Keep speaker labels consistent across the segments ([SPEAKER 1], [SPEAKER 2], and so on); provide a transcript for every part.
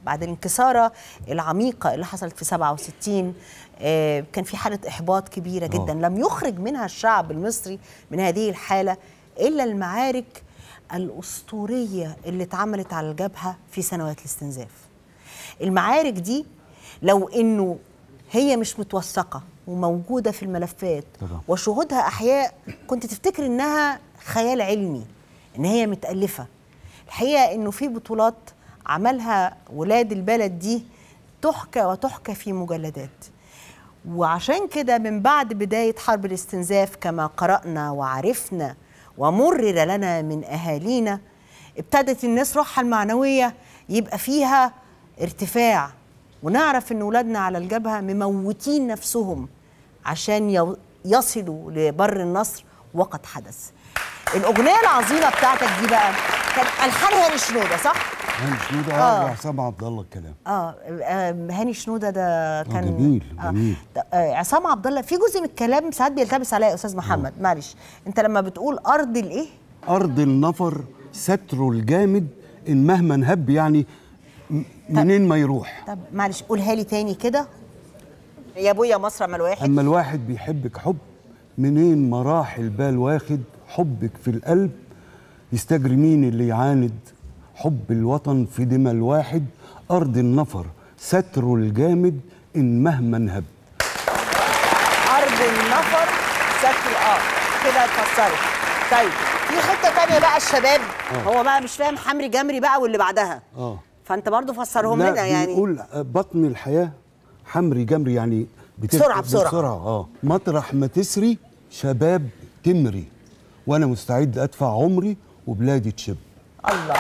[SPEAKER 1] بعد الانكساره العميقه اللي حصلت في 67 آه، كان في حاله احباط كبيره جدا لم يخرج منها الشعب المصري من هذه الحاله الا المعارك الاسطوريه اللي اتعملت على الجبهه في سنوات الاستنزاف المعارك دي لو انه هي مش متوثقه وموجوده في الملفات
[SPEAKER 2] طبعا.
[SPEAKER 1] وشهودها احياء كنت تفتكر انها خيال علمي ان هي متالفه الحقيقه انه في بطولات عملها ولاد البلد دي تحكى وتحكى في مجلدات وعشان كده من بعد بدايه حرب الاستنزاف كما قرانا وعرفنا ومرر لنا من اهالينا ابتدت الناس روحها المعنويه يبقى فيها ارتفاع ونعرف ان ولادنا على الجبهه مموتين نفسهم عشان يو- يصلوا لبر النصر وقد حدث الاغنيه العظيمه بتاعتك دي بقى كان الحانها هاني شنوده صح
[SPEAKER 2] هاني شنودة
[SPEAKER 1] آه.
[SPEAKER 2] اه وعصام عبد الله الكلام
[SPEAKER 1] اه آه، هاني شنوده ده كان
[SPEAKER 2] جميل،
[SPEAKER 1] آه.
[SPEAKER 2] جميل.
[SPEAKER 1] ده- آه عصام عبد الله في جزء من الكلام ساعات بيلتبس عليا يا استاذ محمد معلش انت لما بتقول ارض الايه
[SPEAKER 2] ارض النفر ستره الجامد ان مهما نهب يعني م- منين ما يروح
[SPEAKER 1] طب معلش قولها لي تاني كده يا ابويا مصر اما الواحد
[SPEAKER 2] اما الواحد بيحبك حب منين ما راح البال واخد حبك في القلب يستجري مين اللي يعاند حب الوطن في دمى الواحد ارض النفر ستره الجامد ان مهما نهب
[SPEAKER 1] ارض النفر ستر اه كده اتفسرت طيب في حته تانية بقى الشباب هو بقى مش فاهم حمري جمري بقى واللي بعدها
[SPEAKER 2] اه
[SPEAKER 1] فانت برضو فسرهم
[SPEAKER 2] لا
[SPEAKER 1] لنا يعني
[SPEAKER 2] بيقول بطن الحياة حمري جمري يعني بت-
[SPEAKER 1] بسرعة- بسرعة.
[SPEAKER 2] بسرعة اه مطرح ما تسري شباب تمري وانا مستعد ادفع عمري وبلادي تشب
[SPEAKER 1] الله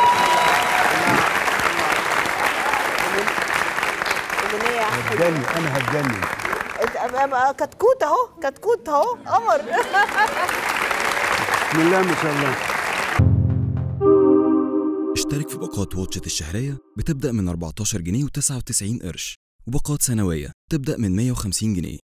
[SPEAKER 1] اغنيه
[SPEAKER 2] هتجنن انا هتجنن
[SPEAKER 1] انت كتكوت اهو كتكوت اهو قمر
[SPEAKER 2] بسم الله ما شاء الله
[SPEAKER 3] اشترك في باقات واتشت الشهرية بتبدأ من 14 جنيه و99 قرش وباقات سنوية تبدأ من 150 جنيه